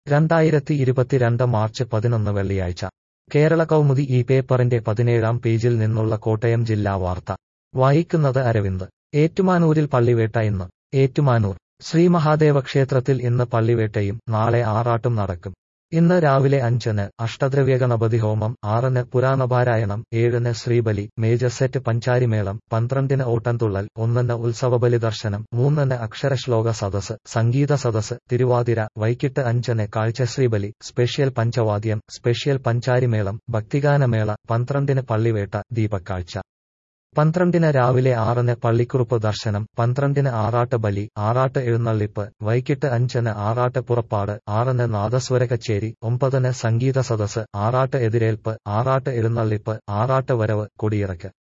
രണ്ടായിരത്തി ഇരുപത്തിരണ്ട് മാർച്ച് പതിനൊന്ന് വെള്ളിയാഴ്ച കേരള കൗമുദി ഈ പേപ്പറിന്റെ പതിനേഴാം പേജിൽ നിന്നുള്ള കോട്ടയം ജില്ലാ വാർത്ത വായിക്കുന്നത് അരവിന്ദ് ഏറ്റുമാനൂരിൽ പള്ളിവേട്ട ഇന്ന് ഏറ്റുമാനൂർ ശ്രീ മഹാദേവ ക്ഷേത്രത്തിൽ ഇന്ന് പള്ളിവേട്ടയും നാളെ ആറാട്ടും നടക്കും ഇന്ന് രാവിലെ അഞ്ചിന് അഷ്ടദ്രവ്യഗണപതി ഹോമം ആറിന് പുരാണപാരായണം ഏഴിന് ശ്രീബലി മേജർ സെറ്റ് പഞ്ചാരിമേളം പന്ത്രണ്ടിന് ഓട്ടൻതുള്ളൽ ഒന്നിന് ഉത്സവബലി ദർശനം മൂന്നിന് അക്ഷരശ്ലോക സദസ് സംഗീത സദസ് തിരുവാതിര വൈകിട്ട് അഞ്ചിന് കാഴ്ചശ്രീബലി സ്പെഷ്യൽ പഞ്ചവാദ്യം സ്പെഷ്യൽ പഞ്ചാരിമേളം ഭക്തിഗാനമേള പന്ത്രണ്ടിന് പള്ളിവേട്ട ദീപക്കാഴ്ച പന്ത്രണ്ടിന് രാവിലെ ആറിന് പള്ളിക്കുറുപ്പ് ദർശനം പന്ത്രണ്ടിന് ആറാട്ട് ബലി ആറാട്ട് എഴുന്നള്ളിപ്പ് വൈകിട്ട് അഞ്ചിന് ആറാട്ട് പുറപ്പാട് ആറിന് നാദസ്വര കച്ചേരി ഒമ്പതിന് സംഗീത സദസ് ആറാട്ട് എതിരേൽപ്പ് ആറാട്ട് എഴുന്നള്ളിപ്പ് ആറാട്ട് വരവ് കൊടിയിറക്ക്